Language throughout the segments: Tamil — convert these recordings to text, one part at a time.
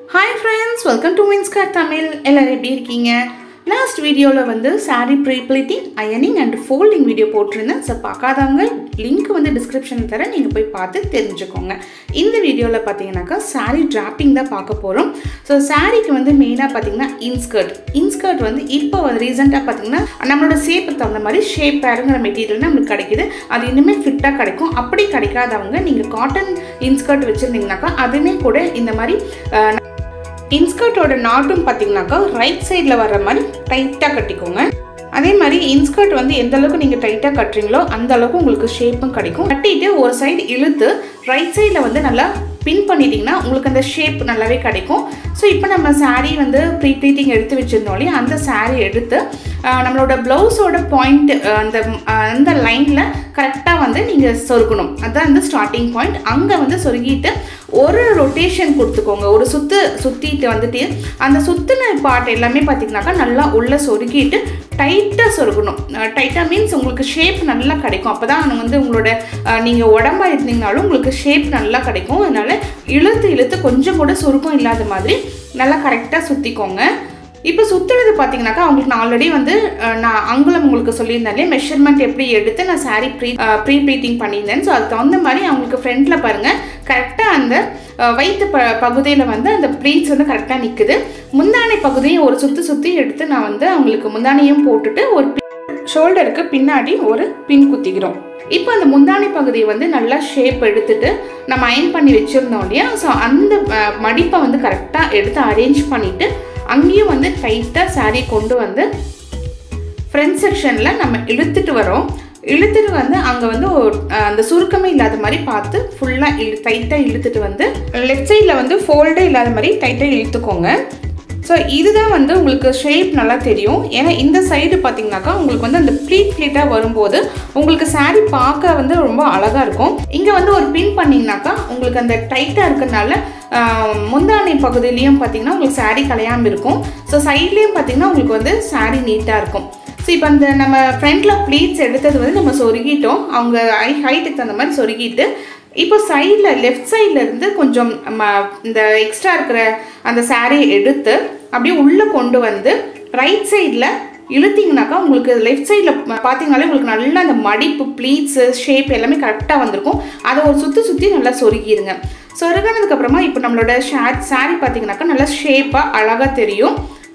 ஹாய் ஃப்ரெண்ட்ஸ் வெல்கம் டு வின்ஸ்கார் தமிழ் எல்லோரும் எப்படி இருக்கீங்க லாஸ்ட் வீடியோவில் வந்து saree ப்ரீ ப்ளீட்டிங் அயனிங் அண்ட் ஃபோல்டிங் வீடியோ போட்டிருந்தேன் ஸோ பார்க்காதவங்க லிங்க் வந்து டிஸ்கிரிப்ஷனில் தரேன் நீங்கள் போய் பார்த்து தெரிஞ்சுக்கோங்க இந்த வீடியோவில் பார்த்தீங்கன்னாக்கா saree டிராப்பிங் தான் பார்க்க போகிறோம் ஸோ சாரீக்கு வந்து மெயினாக பார்த்தீங்கன்னா இன்ஸ்கர்ட் இன்ஸ்கர்ட் வந்து இப்போ வந்து ரீசெண்டாக பார்த்தீங்கன்னா நம்மளோட ஷேப்புக்கு தகுந்த மாதிரி ஷேப் பேருங்கிற மெட்டீரியல் நம்மளுக்கு கிடைக்குது அது இன்னுமே ஃபிட்டாக கிடைக்கும் அப்படி கிடைக்காதவங்க நீங்கள் காட்டன் இன்ஸ்கர்ட் வச்சுருந்தீங்கனாக்கா அதுவுமே கூட இந்த மாதிரி அஹ், இன்ஸ்கர்ட்டோட நாட்டும் பார்த்தீங்கன்னாக்கா ரைட் சைடில் வர்ற மாதிரி டைட்டாக கட்டிக்கோங்க அதே மாதிரி இன்ஸ்கர்ட் வந்து எந்த அளவுக்கு நீங்கள் டைட்டாக கட்டுறீங்களோ அந்த அளவுக்கு உங்களுக்கு ஷேப்பும் கிடைக்கும் கட்டிட்டு ஒரு சைடு இழுத்து ரைட் சைடில் வந்து நல்லா பின் பண்ணிட்டீங்கன்னா உங்களுக்கு அந்த ஷேப் நல்லாவே கிடைக்கும் ஸோ இப்போ நம்ம saree வந்து ப்ரீ ப்ளீட்டிங் எடுத்து வச்சுருந்தோம் இல்லையா அந்த saree எடுத்து ஆஹ், நம்மளோட ப்ளவுஸோட பாயிண்ட் அந்த ஆஹ், அந்த லைனில் கரெக்டாக வந்து நீங்கள் சொருகணும் அதுதான் அந்த ஸ்டார்டிங் பாயிண்ட் அங்கே வந்து சொருகிட்டு ஒரு ரொட்டேஷன் கொடுத்துக்கோங்க ஒரு சுத்து சுற்றிட்டு வந்துட்டு அந்த சுத்தின பார்ட் எல்லாமே பார்த்தீங்கன்னாக்கா நல்லா உள்ளே சொருகிட்டு டைட்டாக சொருகணும் டைட்டாக மீன்ஸ் உங்களுக்கு ஷேப் நல்லா கிடைக்கும் அப்போ தான் வந்து உங்களோட நீங்கள் உடம்பா இருந்தீங்கனாலும் உங்களுக்கு ஷேப் நல்லா கிடைக்கும் அதனால் இழுத்து இழுத்து கொஞ்சம் கூட சுருக்கம் இல்லாத மாதிரி நல்லா கரெக்டாக சுற்றிக்கோங்க இப்போ சுற்றுறது பார்த்தீங்கன்னாக்கா அவங்களுக்கு நான் ஆல்ரெடி வந்து அஹ், நான் அங்குலம் உங்களுக்கு சொல்லியிருந்தேன் மெஷர்மெண்ட் எப்படி எடுத்து நான் saree ப்ரீ ப்ரீ ப்ளீட்டிங் பண்ணியிருந்தேன் ஸோ அதுக்கு தகுந்த மாதிரி அவங்களுக்கு ஃப்ரண்ட்டில் பாருங்கள் கரெக்டாக அந்த அஹ், வயிற்று ப பகுதியில் வந்து அந்த ப்ளீட்ஸ் வந்து கரெக்டாக நிற்குது முந்தானை பகுதியும் ஒரு சுற்றி சுற்றி எடுத்து நான் வந்து அவங்களுக்கு முந்தானையும் போட்டுட்டு ஒரு ஷோல்டருக்கு பின்னாடி ஒரு பின் குத்திக்கிறோம் இப்போ அந்த முந்தானை பகுதியை வந்து நல்லா ஷேப் எடுத்துட்டு நம்ம அயன் பண்ணி வச்சுருந்தோம் இல்லையா ஸோ அந்த அஹ், மடிப்பை வந்து கரெக்டாக எடுத்து அரேஞ்ச் பண்ணிவிட்டு அங்கேயும் வந்து டைட்டாக saree கொண்டு வந்து ஃப்ரண்ட் செக்ஷனில் நம்ம இழுத்துட்டு வரோம் இழுத்துட்டு வந்து அங்கே வந்து ஒரு, அஹ், அந்த சுருக்கமே இல்லாத மாதிரி பார்த்து ஃபுல்லாக இழு டைட்டாக இழுத்துட்டு வந்து லெஃப்ட் சைடில் வந்து ஃபோல்டே இல்லாத மாதிரி டைட்டாக இழுத்துக்கோங்க ஸோ இதுதான் வந்து உங்களுக்கு ஷேப் நல்லா தெரியும் ஏன்னா இந்த சைடு பார்த்தீங்கன்னாக்கா உங்களுக்கு வந்து அந்த ப்ளீட் ப்ளீட்டாக வரும்போது உங்களுக்கு saree பார்க்க வந்து ரொம்ப அழகாக இருக்கும் இங்கே வந்து ஒரு பின் பண்ணிங்கனாக்கா உங்களுக்கு அந்த டைட்டாக இருக்கிறதுனால ஆஹ், முந்தானை பகுதியிலையும் பார்த்தீங்கன்னா உங்களுக்கு saree கலையாமல் இருக்கும் ஸோ சைட்லேயும் பார்த்தீங்கன்னா உங்களுக்கு வந்து saree நீட்டாக இருக்கும் ஸோ இப்போ அந்த நம்ம ஃப்ரண்ட்டில் ப்ளீட்ஸ் எடுத்தது வந்து நம்ம சொருகிட்டோம் அவங்க ஹை ஹைட்டுக்கு தகுந்த மாதிரி சொருகிட்டு இப்போ சைடில் லெஃப்ட் சைடில் இருந்து கொஞ்சம் நம்ம இந்த எக்ஸ்ட்ரா இருக்கிற அந்த saree எடுத்து அப்படியே உள்ளே கொண்டு வந்து ரைட் சைடில் இழுத்தீங்கனாக்கா உங்களுக்கு லெஃப்ட் சைடில் பார்த்தீங்கனாலே உங்களுக்கு நல்லா அந்த மடிப்பு ப்ளீட்ஸு ஷேப் எல்லாமே கரெக்டாக வந்திருக்கும் அதை ஒரு சுற்றி சுற்றி நல்லா சொருகிருங்க சொருகினதுக்கப்புறமா இப்போ நம்மளோட ஷேட் saree பார்த்தீங்கன்னாக்கா நல்லா ஷேப்பாக அழகாக தெரியும்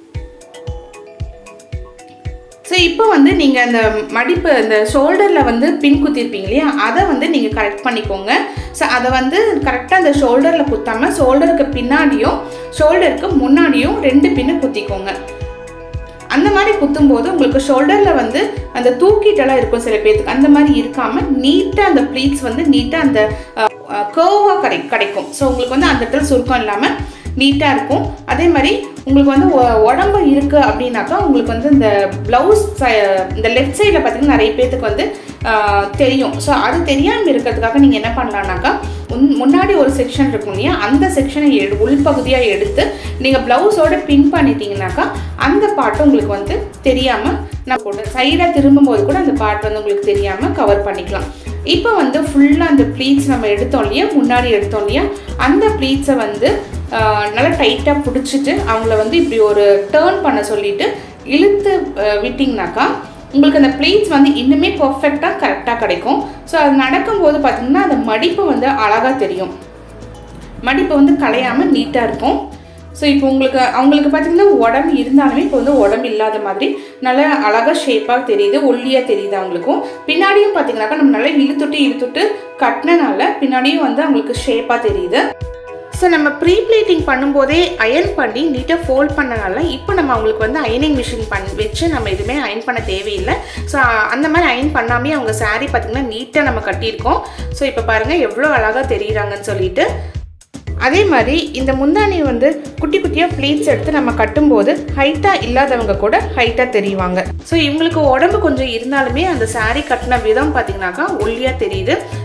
ஸோ இப்போ வந்து நீங்கள் அந்த மடிப்பு அந்த ஷோல்டரில் வந்து பின் குத்திருப்பீங்க இல்லையா அதை வந்து நீங்கள் கரெக்ட் பண்ணிக்கோங்க ஸோ அதை வந்து கரெக்டாக அந்த ஷோல்டரில் குத்தாமல் ஷோல்டருக்கு பின்னாடியும் ஷோல்டருக்கு முன்னாடியும் ரெண்டு பின்னு குத்திக்கோங்க அந்த மாதிரி குத்தும்போது உங்களுக்கு ஷோல்டரில் வந்து அந்த தூக்கிட்டெல்லாம் இருக்கும் சில பேர்த்துக்கு அந்த மாதிரி இருக்காமல் நீட்டாக அந்த ப்ளீட்ஸ் வந்து நீட்டாக அந்த கர்வாக கிடை கிடைக்கும் ஸோ உங்களுக்கு வந்து அந்த இடத்துல சுருக்கம் இல்லாமல் நீட்டாக இருக்கும் அதே மாதிரி உங்களுக்கு வந்து ஒ- உடம்பு இருக்குது அப்படின்னாக்கா உங்களுக்கு வந்து இந்த ப்ளவுஸ் இந்த லெஃப்ட் சைடில் பார்த்தீங்கன்னா நிறைய பேர்த்துக்கு வந்து ஆஹ், தெரியும் ஸோ அது தெரியாமல் இருக்கிறதுக்காக நீங்கள் என்ன பண்ணலான்னாக்கா முன்- முன்னாடி ஒரு செக்ஷன் இருக்கும் இல்லையா அந்த செக்ஷனை எடு உள்பகுதியாக எடுத்து நீங்கள் ப்ளவுஸோட பின் பண்ணிட்டீங்கனாக்கா அந்த பாட்டு உங்களுக்கு வந்து தெரியாமல் நான் கூட சைடாக திரும்பும்போது கூட அந்த பாட்டு வந்து உங்களுக்கு தெரியாமல் கவர் பண்ணிக்கலாம் இப்போ வந்து ஃபுல்லாக அந்த ப்ளீட்ஸ் நம்ம எடுத்தோம் இல்லையா முன்னாடி எடுத்தோம் இல்லையா அந்த ப்ளீட்ஸை வந்து ஆஹ், நல்லா டைட்டாக பிடிச்சிட்டு அவங்கள வந்து இப்படி ஒரு டேர்ன் பண்ண சொல்லிட்டு இழுத்து ஆஹ், விட்டிங்கனாக்கா உங்களுக்கு அந்த ப்ளீட்ஸ் வந்து இன்னுமே பர்ஃபெக்டாக கரெக்டாக கிடைக்கும் ஸோ அது நடக்கும்போது பார்த்திங்கன்னா அந்த மடிப்பு வந்து அழகாக தெரியும் மடிப்பு வந்து கலையாமல் நீட்டாக இருக்கும் ஸோ இப்போ உங்களுக்கு அவங்களுக்கு பார்த்தீங்கன்னா உடம்பு இருந்தாலுமே இப்போ வந்து உடம்பு இல்லாத மாதிரி நல்லா அழகாக ஷேப்பாக தெரியுது ஒல்லியாக தெரியுது அவங்களுக்கும் பின்னாடியும் பார்த்தீங்கன்னாக்கா நம்ம நல்லா இழுத்துட்டு இழுத்துட்டு கட்டினனால பின்னாடியும் வந்து அவங்களுக்கு ஷேப்பாக தெரியுது ஸோ நம்ம ப்ரீ ப்ளீட்டிங் பண்ணும்போதே அயன் பண்ணி நீட்டாக ஃபோல்ட் பண்ணனால இப்போ நம்ம அவங்களுக்கு வந்து அயனிங் மிஷின் பண் வச்சு நம்ம எதுவுமே அயன் பண்ண தேவையில்லை ஸோ அந்த மாதிரி அயன் பண்ணாமே அவங்க saree பார்த்திங்கன்னா நீட்டாக நம்ம கட்டியிருக்கோம் ஸோ இப்போ பாருங்கள் எவ்வளோ அழகாக தெரியுறாங்கன்னு சொல்லிட்டு அதே மாதிரி இந்த முந்தானி வந்து குட்டி குட்டியாக ப்ளீட்ஸ் எடுத்து நம்ம கட்டும்போது ஹைட்டாக இல்லாதவங்க கூட ஹைட்டாக தெரியுவாங்க ஸோ இவங்களுக்கு உடம்பு கொஞ்சம் இருந்தாலுமே அந்த saree கட்டின விதம் பார்த்தீங்கன்னாக்கா ஒல்லியாக தெரியுது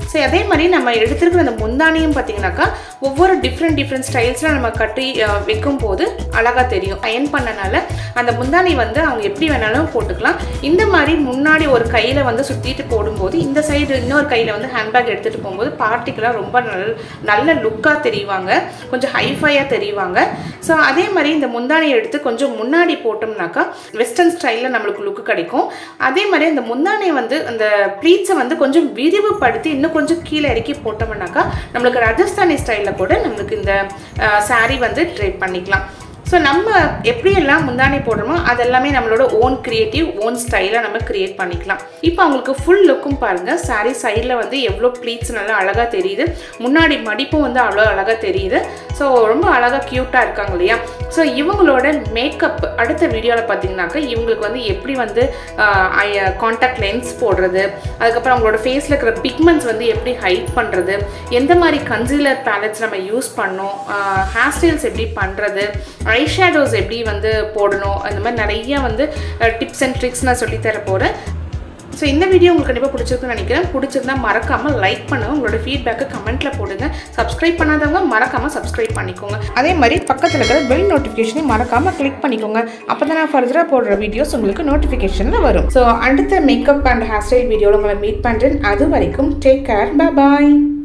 ஸோ அதே மாதிரி நம்ம எடுத்திருக்கிற அந்த முந்தானியும் பார்த்தீங்கன்னாக்கா ஒவ்வொரு டிஃப்ரெண்ட் டிஃப்ரெண்ட் ஸ்டைல்ஸில் நம்ம கட்டி அஹ், வைக்கும் போது அழகாக தெரியும் அயன் பண்ணனால அந்த முந்தானி வந்து அவங்க எப்படி வேணாலும் போட்டுக்கலாம் இந்த மாதிரி முன்னாடி ஒரு கையில் வந்து சுற்றிட்டு போடும்போது இந்த சைடு இன்னொரு கையில் வந்து ஹேண்ட்பேக் எடுத்துகிட்டு போகும்போது பார்ட்டிக்கெலாம் ரொம்ப நல்ல நல்ல லுக்காக தெரிவாங்க கொஞ்சம் ஹைஃபையாக தெரிவாங்க ஸோ அதே மாதிரி இந்த முந்தானியை எடுத்து கொஞ்சம் முன்னாடி போட்டோம்னாக்கா வெஸ்டர்ன் ஸ்டைலில் நம்மளுக்கு லுக்கு கிடைக்கும் அதே மாதிரி இந்த முந்தானியை வந்து அந்த ப்ளீட்ஸை வந்து கொஞ்சம் விரிவுபடுத்தி இன்னும் கொஞ்சம் கீழே இறக்கி போட்டோம்னாக்கா நம்மளுக்கு ராஜஸ்தானி ஸ்டைலில் கூட நம்மளுக்கு இந்த saree வந்து ட்ரை பண்ணிக்கலாம் ஸோ நம்ம எப்படியெல்லாம் முந்தானி போடுறோமோ அது எல்லாமே நம்மளோட ஓன் கிரியேட்டிவ் ஓன் ஸ்டைலாக நம்ம கிரியேட் பண்ணிக்கலாம் இப்போ அவங்களுக்கு ஃபுல் லுக்கும் பாருங்கள் saree சைடில் வந்து எவ்வளோ ப்ளீட்ஸ் நல்லா அழகாக தெரியுது முன்னாடி மடிப்பும் வந்து அவ்வளோ அழகாக தெரியுது ஸோ ரொம்ப அழகாக க்யூட்டாக இருக்காங்க இல்லையா ஸோ இவங்களோட மேக்கப் அடுத்த வீடியோவில் பார்த்தீங்கன்னாக்கா இவங்களுக்கு வந்து எப்படி வந்து காண்டாக்ட் லென்ஸ் போடுறது அதுக்கப்புறம் அவங்களோட ஃபேஸில் இருக்கிற பிக்மெண்ட்ஸ் வந்து எப்படி ஹைட் பண்ணுறது எந்த மாதிரி கன்சீலர் பேலட்ஸ் நம்ம யூஸ் பண்ணோம் ஹேர் ஸ்டைல்ஸ் எப்படி பண்ணுறது ஐ ஷேடோஸ் எப்படி வந்து போடணும் அந்த மாதிரி நிறைய வந்து டிப்ஸ் அண்ட் ட்ரிக்ஸ் நான் சொல்லித்தர போகிறேன் ஸோ இந்த வீடியோ உங்களுக்கு கண்டிப்பாக பிடிச்சிருக்குன்னு நினைக்கிறேன் பிடிச்சிருந்தா மறக்காமல் லைக் பண்ணுங்க உங்களோட ஃபீட்பேக்கை கமெண்ட்டில் போடுங்க சப்ஸ்கிரைப் பண்ணாதவங்க மறக்காமல் சப்ஸ்கிரைப் பண்ணிக்கோங்க அதே மாதிரி பக்கத்தில் இருக்கிற பெல் நோட்டிஃபிகேஷனையும் மறக்காமல் கிளிக் பண்ணிக்கோங்க அப்போ தான் நான் ஃபர்தராக போடுற வீடியோஸ் உங்களுக்கு நோட்டிஃபிகேஷனில் வரும் ஸோ அடுத்த மேக்கப் அண்ட் ஹேர் ஸ்டைல் வீடியோவில் உங்களை மீட் பண்ணுறேன் அது வரைக்கும் டேக் கேர் பாய்